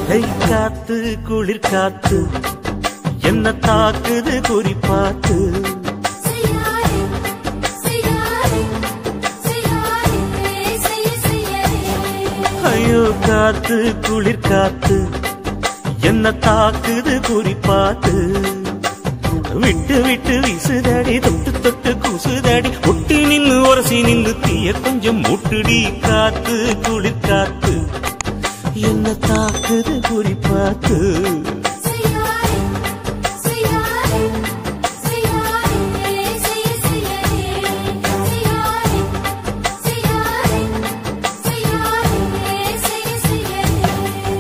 கை காத்து குளிர் காத்து என்ன தாக்குது குறி பார்த்து செய்யாரே செய்யாரே செய்யாரே செய்ய செய்யரே ஐயோ காத்து குளிர் காத்து என்ன தாக்குது குறி பார்த்து விட்டு விட்டு வீசுதடி தொட்டு தொட்டு கூசுதடி ஒட்டி நின்னு உரசி நின்னு தீய கொஞ்சம் முட்டுடி காத்து குளிர் காத்து என்ன தாக்குது குறி பார்த்து செய்யாரே செய்யாரே செய்யாரே செய்ய செய்யரே செய்யாரே செய்யாரே செய்யாரே செய்ய செய்யரே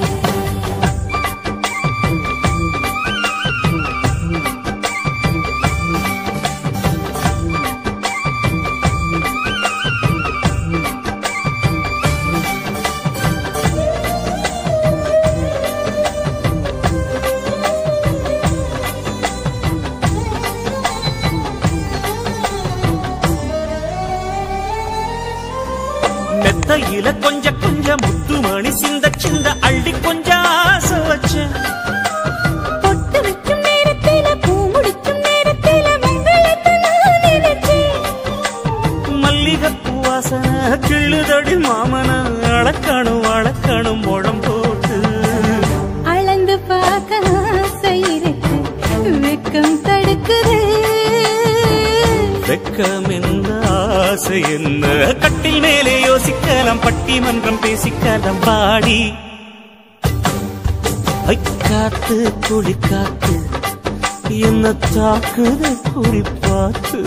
மெத்தையில கொஞ்ச கொஞ்ச முத்துமணி சிந்த சிந்த அள்ளி கொஞ்ச ஆசை வச்சேன் பொட்டு வைக்கும் நேரத்தில பூ முடிக்கும் நேரத்தில மங்களத்தை நான் நினைச்சேன் மல்லிகைப்பூ வாசனை கிள்ளுதடி மாமன அளக்கணும் அளக்கணும் முழம் போட்டு அளந்து பார்க்க ஆசை இருக்கு வெக்கம் தடுக்குது வெக்கம் என்ன ஆசை என்ன கட்டில் மேலே யோசிக்கலாம் பட்டிமன்றம் பேசிக்கலாம் பாடி ஐ, காத்து குளி காத்து என்ன தாக்குது குறி பார்த்து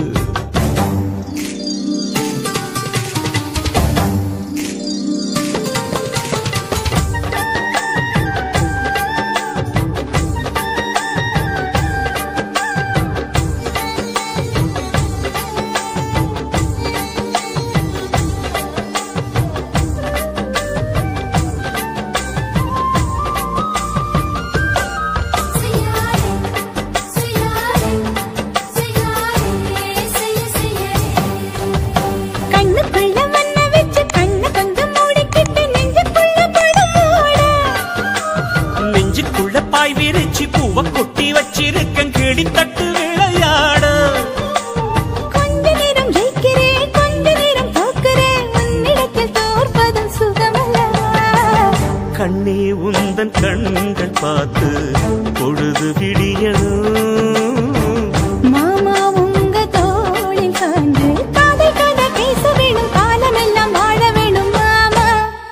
செய்யாரே செய்யாரே செய்யாரே செய்ய செய்யரே கண்ணுக்குள்ள மண்ண வச்சு கண்ண கொஞ்சம் மூடிக்கிட்டு நெஞ்சுக்குள்ள படம் மூட நெஞ்சுக்குள்ள பாய் விரிச்சு பூவ கொட்டி வச்சிருக்கேன் கிளி தட்டு விளையாட கொஞ்ச நேரம் ஜெயிக்கிறேன் கொஞ்ச நேரம் தோக்கிறேன் உன்னிடத்தில் தோற்பதும் சுகமல்லவா கண்ணே உந்தன் கண்கள் பார்த்து பொழுது விடியணும் மாமா உங்க தோளில் சாய்ந்து காதல் கதை பேச வேணும் காலமெல்லாம் வாழ வேணும் மாமா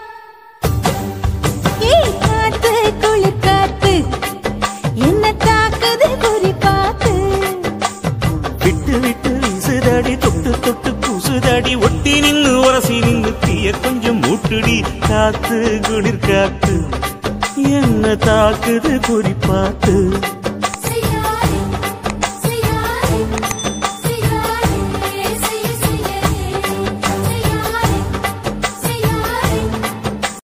ஏய் காத்து குளிர் காத்து என்ன தாக்குது குறி பார்த்து விட்டு விட்டு வீசுதடி தொட்டு தொட்டு கூசுதடி ஒட்டி நின்னு உரசி நின்னு தீய கொஞ்சம் மூட்டுடி காத்து குளிர் காத்து என்ன தாக்குது குறி பார்த்து